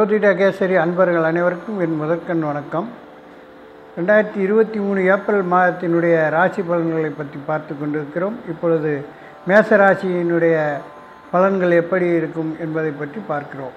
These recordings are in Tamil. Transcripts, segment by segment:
ஜோதிட கேசரி அன்பர்கள் அனைவருக்கும் என் முதற்கண் வணக்கம் ரெண்டாயிரத்தி இருபத்தி மூணு ஏப்ரல் மாதத்தினுடைய ராசி பலன்களை பற்றி பார்த்து கொண்டிருக்கிறோம் இப்பொழுது மேச ராசியினுடைய பலன்கள் எப்படி இருக்கும் என்பதை பற்றி பார்க்கிறோம்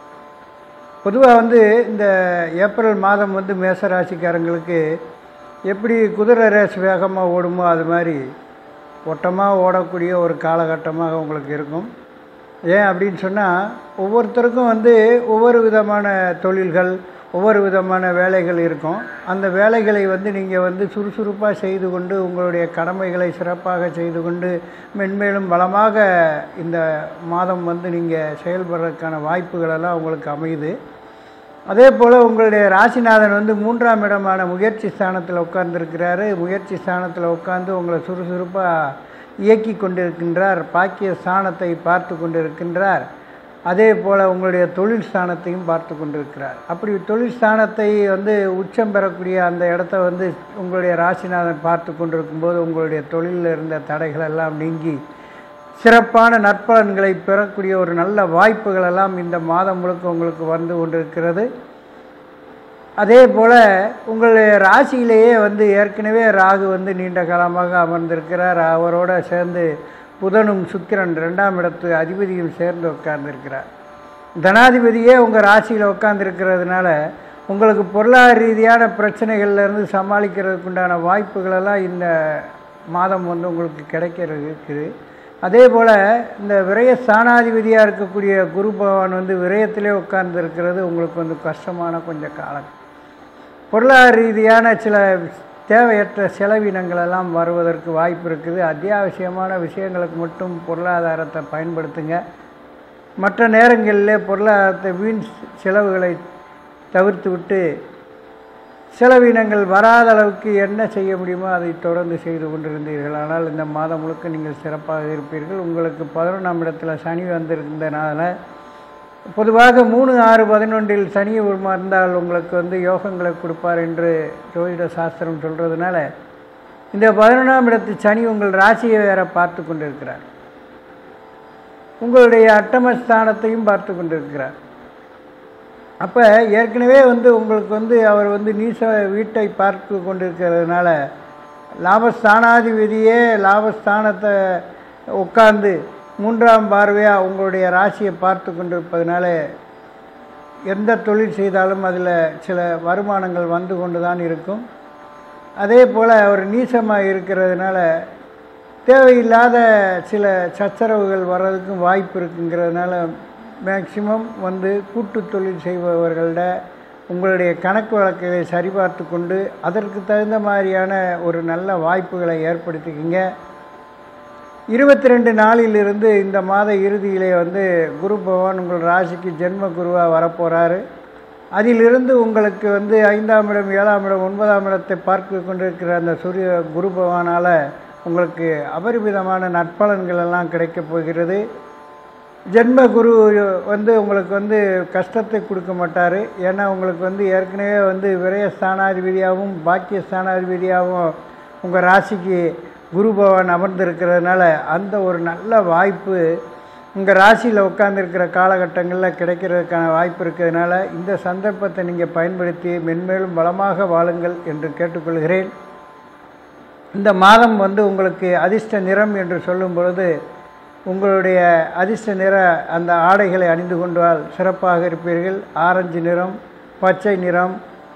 பொதுவாக வந்து இந்த ஏப்ரல் மாதம் வந்து மேச ராசிக்காரங்களுக்கு எப்படி குதிரை ரேஸ் வேகமாக ஓடுமோ அது மாதிரி ஒட்டமாக ஓடக்கூடிய ஒரு காலகட்டமாக உங்களுக்கு இருக்கும் ஏன் அப்படின்னு சொன்னால் ஒவ்வொருத்தருக்கும் வந்து ஒவ்வொரு விதமான தொழில்கள் ஒவ்வொரு விதமான வேலைகள் இருக்கும் அந்த வேலைகளை வந்து நீங்கள் வந்து சுறுசுறுப்பாக செய்து கொண்டு உங்களுடைய கடமைகளை சிறப்பாக செய்து கொண்டு மென்மேலும் பலமாக இந்த மாதம் வந்து நீங்கள் செயல்படுறதுக்கான வாய்ப்புகளெல்லாம் உங்களுக்கு அமையுது அதே போல் உங்களுடைய ராசிநாதன் வந்து மூன்றாம் இடமான முயற்சி ஸ்தானத்தில் உட்கார்ந்துருக்கிறாரு முயற்சி ஸ்தானத்தில் உட்கார்ந்து உங்களை சுறுசுறுப்பாக இயக்கி கொண்டிருக்கின்றார் பாக்கிய ஸ்தானத்தை பார்த்து கொண்டிருக்கின்றார் அதே போல் உங்களுடைய தொழில் ஸ்தானத்தையும் பார்த்து கொண்டிருக்கிறார் அப்படி தொழில் ஸ்தானத்தை வந்து உச்சம் பெறக்கூடிய அந்த இடத்த வந்து உங்களுடைய ராசிநாதன் பார்த்து கொண்டிருக்கும்போது உங்களுடைய தொழிலில் இருந்த தடைகள் எல்லாம் நீங்கி சிறப்பான நற்பலன்களை பெறக்கூடிய ஒரு நல்ல வாய்ப்புகள் எல்லாம் இந்த மாதம் முழுக்க உங்களுக்கு வந்து கொண்டிருக்கிறது அதே போல் உங்களுடைய ராசியிலேயே வந்து ஏற்கனவே ராகு வந்து நீண்ட காலமாக அமர்ந்திருக்கிறார் அவரோட சேர்ந்து புதனும் சுக்கிரன் ரெண்டாம் இடத்து அதிபதியும் சேர்ந்து உட்கார்ந்துருக்கிறார் தனாதிபதியே உங்கள் ராசியில் உட்கார்ந்துருக்கிறதுனால உங்களுக்கு பொருளாதார ரீதியான பிரச்சனைகள்லேருந்து சமாளிக்கிறதுக்கு உண்டான வாய்ப்புகளெல்லாம் இந்த மாதம் வந்து உங்களுக்கு கிடைக்கிறது இருக்குது அதே போல் இந்த விரய ஸ்தானாதிபதியாக இருக்கக்கூடிய குரு பகவான் வந்து விரயத்திலே உட்கார்ந்து இருக்கிறது உங்களுக்கு வந்து கஷ்டமான கொஞ்சம் காலம் பொருளாதார ரீதியான சில தேவையற்ற செலவினங்கள் எல்லாம் வருவதற்கு வாய்ப்பு இருக்குது அத்தியாவசியமான விஷயங்களுக்கு மட்டும் பொருளாதாரத்தை பயன்படுத்துங்க மற்ற நேரங்களில் பொருளாதாரத்தை வீண் செலவுகளை தவிர்த்து விட்டு செலவினங்கள் வராத அளவுக்கு என்ன செய்ய முடியுமோ அதை தொடர்ந்து செய்து கொண்டிருந்தீர்கள் ஆனால் இந்த மாதம் முழுக்க நீங்கள் சிறப்பாக இருப்பீர்கள் உங்களுக்கு பதினொன்றாம் இடத்துல சனி வந்திருந்தனால பொதுவாக மூணு ஆறு பதினொன்றில் சனி இருந்தால் உங்களுக்கு வந்து யோகங்களை கொடுப்பார் என்று ஜோதிட சாஸ்திரம் சொல்கிறதுனால இந்த பதினொன்றாம் இடத்து சனி உங்கள் ராசியை வேற பார்த்து கொண்டிருக்கிறார் உங்களுடைய அட்டமஸ்தானத்தையும் பார்த்து கொண்டிருக்கிறார் அப்போ ஏற்கனவே வந்து உங்களுக்கு வந்து அவர் வந்து நீச வீட்டை பார்த்து கொண்டிருக்கிறதுனால லாபஸ்தானாதிபதியே லாபஸ்தானத்தை உட்கார்ந்து மூன்றாம் பார்வையாக உங்களுடைய ராசியை பார்த்து கொண்டிருப்பதனால எந்த தொழில் செய்தாலும் அதில் சில வருமானங்கள் வந்து கொண்டு தான் இருக்கும் அதே போல் அவர் நீசமாக இருக்கிறதுனால தேவையில்லாத சில சச்சரவுகள் வர்றதுக்கும் வாய்ப்பு இருக்குங்கிறதுனால மேக்சிமம் வந்து கூட்டு தொழில் செய்பவர்கள்ட உங்களுடைய கணக்கு வழக்குகளை சரிபார்த்து கொண்டு அதற்கு தகுந்த மாதிரியான ஒரு நல்ல வாய்ப்புகளை ஏற்படுத்திக்கிங்க இருபத்தி ரெண்டு நாளிலிருந்து இந்த மாத இறுதியிலே வந்து குரு பகவான் உங்கள் ராசிக்கு ஜென்ம குருவாக வரப்போகிறாரு அதிலிருந்து உங்களுக்கு வந்து ஐந்தாம் இடம் ஏழாம் இடம் ஒன்பதாம் இடத்தை பார்த்து கொண்டிருக்கிற அந்த சூரிய குரு பகவானால் உங்களுக்கு அபரிமிதமான நற்பலன்கள் எல்லாம் கிடைக்கப் போகிறது ஜென்ம குரு வந்து உங்களுக்கு வந்து கஷ்டத்தை கொடுக்க மாட்டார் ஏன்னா உங்களுக்கு வந்து ஏற்கனவே வந்து விரய ஸ்தானாதிபதியாகவும் பாக்கிய ஸ்தானாதிபதியாகவும் உங்கள் ராசிக்கு குரு பகவான் அமர்ந்திருக்கிறதுனால அந்த ஒரு நல்ல வாய்ப்பு உங்கள் ராசியில் உட்காந்துருக்கிற காலகட்டங்களில் கிடைக்கிறதுக்கான வாய்ப்பு இருக்கிறதுனால இந்த சந்தர்ப்பத்தை நீங்கள் பயன்படுத்தி மென்மேலும் பலமாக வாழுங்கள் என்று கேட்டுக்கொள்கிறேன் இந்த மாதம் வந்து உங்களுக்கு அதிர்ஷ்ட நிறம் என்று சொல்லும் பொழுது உங்களுடைய அதிர்ஷ்ட நிற அந்த ஆடைகளை அணிந்து கொண்டால் சிறப்பாக இருப்பீர்கள் ஆரஞ்சு நிறம் பச்சை நிறம்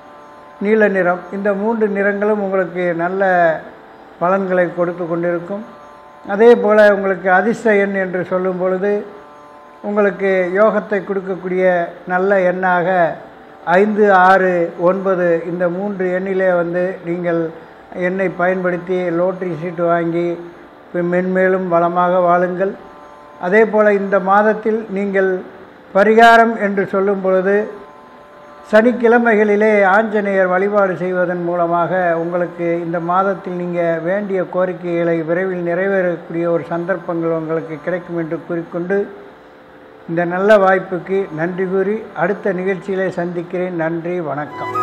நீல நிறம் இந்த மூன்று நிறங்களும் உங்களுக்கு நல்ல பலன்களை கொடுத்து கொண்டிருக்கும் அதே போல் உங்களுக்கு அதிர்ஷ்ட எண் என்று சொல்லும் பொழுது உங்களுக்கு யோகத்தை கொடுக்கக்கூடிய நல்ல எண்ணாக ஐந்து ஆறு ஒன்பது இந்த மூன்று எண்ணிலே வந்து நீங்கள் எண்ணை பயன்படுத்தி லோட்டரி சீட்டு வாங்கி மென்மேலும் வளமாக வாழுங்கள் அதே போல் இந்த மாதத்தில் நீங்கள் பரிகாரம் என்று சொல்லும் பொழுது சனிக்கிழமைகளிலே ஆஞ்சநேயர் வழிபாடு செய்வதன் மூலமாக உங்களுக்கு இந்த மாதத்தில் நீங்கள் வேண்டிய கோரிக்கைகளை விரைவில் நிறைவேறக்கூடிய ஒரு சந்தர்ப்பங்கள் உங்களுக்கு கிடைக்கும் என்று கூறிக்கொண்டு இந்த நல்ல வாய்ப்புக்கு நன்றி கூறி அடுத்த நிகழ்ச்சியிலே சந்திக்கிறேன் நன்றி வணக்கம்